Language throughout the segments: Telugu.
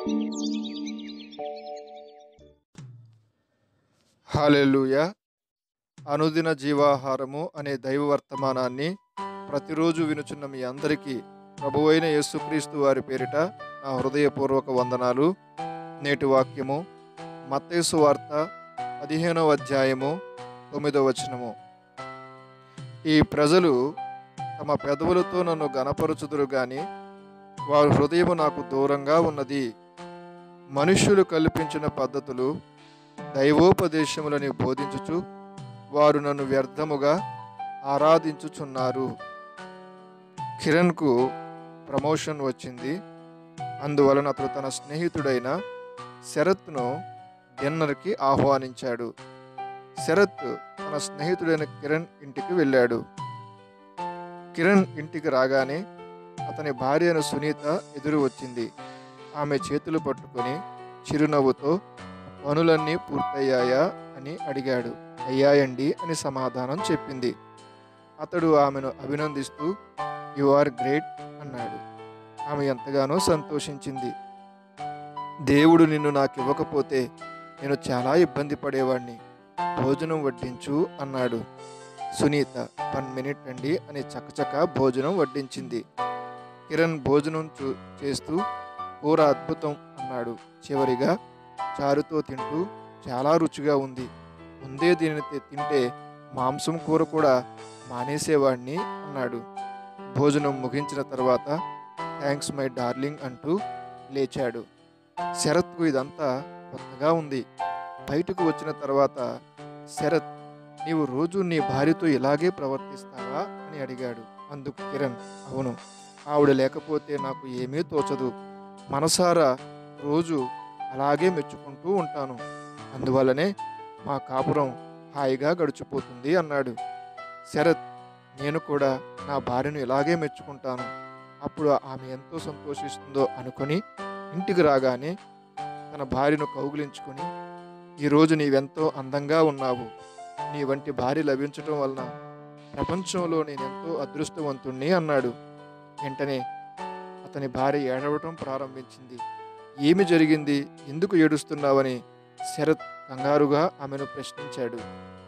హాలెలూయ అనుదిన జీవాహారము అనే దైవ వర్తమానాన్ని ప్రతిరోజు వినుచున్న మీ అందరికీ ప్రభువైన యేసుక్రీస్తు వారి పేరిట నా హృదయపూర్వక వందనాలు నేటి వాక్యము మత్తేసు వార్త పదిహేనవ అధ్యాయము తొమ్మిదవ వచనము ఈ ప్రజలు తమ పెదవులతో నన్ను గనపరుచుదురు గాని వారి హృదయము నాకు దూరంగా ఉన్నది మనుష్యులు కల్పించిన పద్ధతులు దైవోపదేశములని బోధించుచు వారు నన్ను వ్యర్థముగా ఆరాధించుచున్నారు కిరణ్కు ప్రమోషన్ వచ్చింది అందువలన అతడు తన స్నేహితుడైన శరత్ను డిన్నర్కి ఆహ్వానించాడు శరత్ తన స్నేహితుడైన కిరణ్ ఇంటికి వెళ్ళాడు కిరణ్ ఇంటికి రాగానే అతని భార్య అయిన సునీత ఎదురు వచ్చింది ఆమె చేతులు పట్టుకొని చిరునవ్వుతో పనులన్నీ పూర్తయ్యాయా అని అడిగాడు అయ్యాయండి అని సమాధానం చెప్పింది అతడు ఆమెను అభినందిస్తూ యు ఆర్ గ్రేట్ అన్నాడు ఆమె ఎంతగానో సంతోషించింది దేవుడు నిన్ను నాకు ఇవ్వకపోతే నేను చాలా ఇబ్బంది పడేవాడిని భోజనం వడ్డించు అన్నాడు సునీత వన్ మినిట్ అండి అని చకచక భోజనం వడ్డించింది కిరణ్ భోజనం చూ చేస్తూ కూర అద్భుతం అన్నాడు చివరిగా చారుతో తింటూ చాలా రుచిగా ఉంది ముందే దీనిని తి- తింటే మాంసం కూర కూడా మానేసేవాడిని అన్నాడు భోజనం ముగించిన తర్వాత థ్యాంక్స్ మై డార్లింగ్ అంటూ లేచాడు శరత్కు ఇదంతా కొత్తగా ఉంది బయటకు వచ్చిన తర్వాత శరత్ నీవు రోజు నీ భార్యతో ఇలాగే ప్రవర్తిస్తావా అని అడిగాడు అందుకు కిరణ్ అవును ఆవిడ లేకపోతే నాకు ఏమీ తోచదు మనసారా రోజు అలాగే మెచ్చుకుంటూ ఉంటాను అందువల్లనే మా కాపురం హాయిగా గడిచిపోతుంది అన్నాడు శరత్ నేను కూడా నా భార్యను ఇలాగే మెచ్చుకుంటాను అప్పుడు ఆమె ఎంతో సంతోషిస్తుందో అనుకొని ఇంటికి రాగానే తన భార్యను కౌగిలించుకొని ఈరోజు నీవెంతో అందంగా ఉన్నావు నీ వంటి భార్య లభించటం వలన ప్రపంచంలో నేనెంతో అదృష్టవంతుణ్ణి అన్నాడు వెంటనే అతని భార్య ఏడవటం ప్రారంభించింది ఏమి జరిగింది ఎందుకు ఏడుస్తున్నావని శరత్ కంగారుగా ఆమెను ప్రశ్నించాడు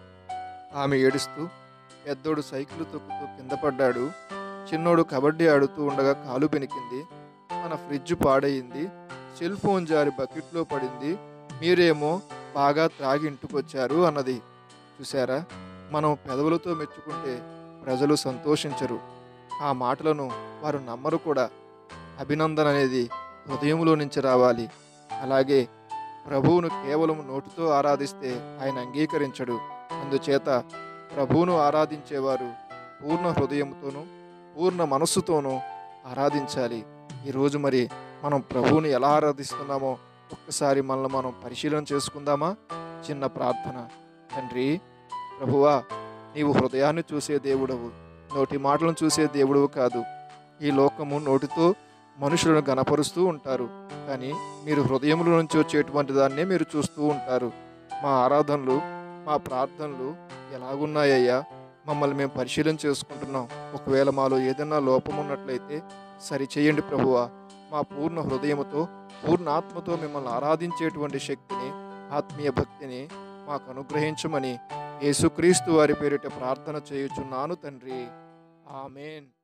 ఆమె ఏడుస్తూ పెద్దోడు సైకిల్ తొక్కుతూ కింద పడ్డాడు చిన్నోడు కబడ్డీ ఆడుతూ ఉండగా కాలు బెనికింది మన ఫ్రిడ్జ్ పాడయింది సెల్ ఫోన్ జారి బకెట్లో పడింది మీరేమో బాగా త్రాగి ఇంటికొచ్చారు అన్నది చూసారా మనం పెదవులతో మెచ్చుకుంటే ప్రజలు సంతోషించరు ఆ మాటలను వారు నమ్మరు కూడా అభినందన అనేది హృదయంలో నుంచి రావాలి అలాగే ప్రభువును కేవలం నోటితో ఆరాధిస్తే ఆయన అంగీకరించడు అందుచేత ప్రభువును ఆరాధించేవారు పూర్ణ హృదయంతోనూ పూర్ణ మనస్సుతోనూ ఆరాధించాలి ఈరోజు మరి మనం ప్రభువుని ఎలా ఆరాధిస్తున్నామో ఒక్కసారి మనల్ని మనం పరిశీలన చేసుకుందామా చిన్న ప్రార్థన తండ్రి ప్రభువా నీవు హృదయాన్ని చూసే దేవుడవు నోటి మాటలను చూసే దేవుడవు కాదు ఈ లోకము నోటితో మనుషులను గనపరుస్తూ ఉంటారు కానీ మీరు హృదయంలో నుంచి వచ్చేటువంటి దాన్నే మీరు చూస్తూ ఉంటారు మా ఆరాధనలు మా ప్రార్థనలు ఎలాగున్నాయ్యా మమ్మల్ని మేము పరిశీలన చేసుకుంటున్నాం ఒకవేళ మాలో ఏదైనా లోపం ఉన్నట్లయితే సరిచేయండి ప్రభువా మా పూర్ణ హృదయముతో పూర్ణ ఆత్మతో మిమ్మల్ని ఆరాధించేటువంటి శక్తిని ఆత్మీయ భక్తిని మాకు అనుగ్రహించమని యేసుక్రీస్తు వారి పేరిట ప్రార్థన చేయుచున్నాను తండ్రి ఆమెన్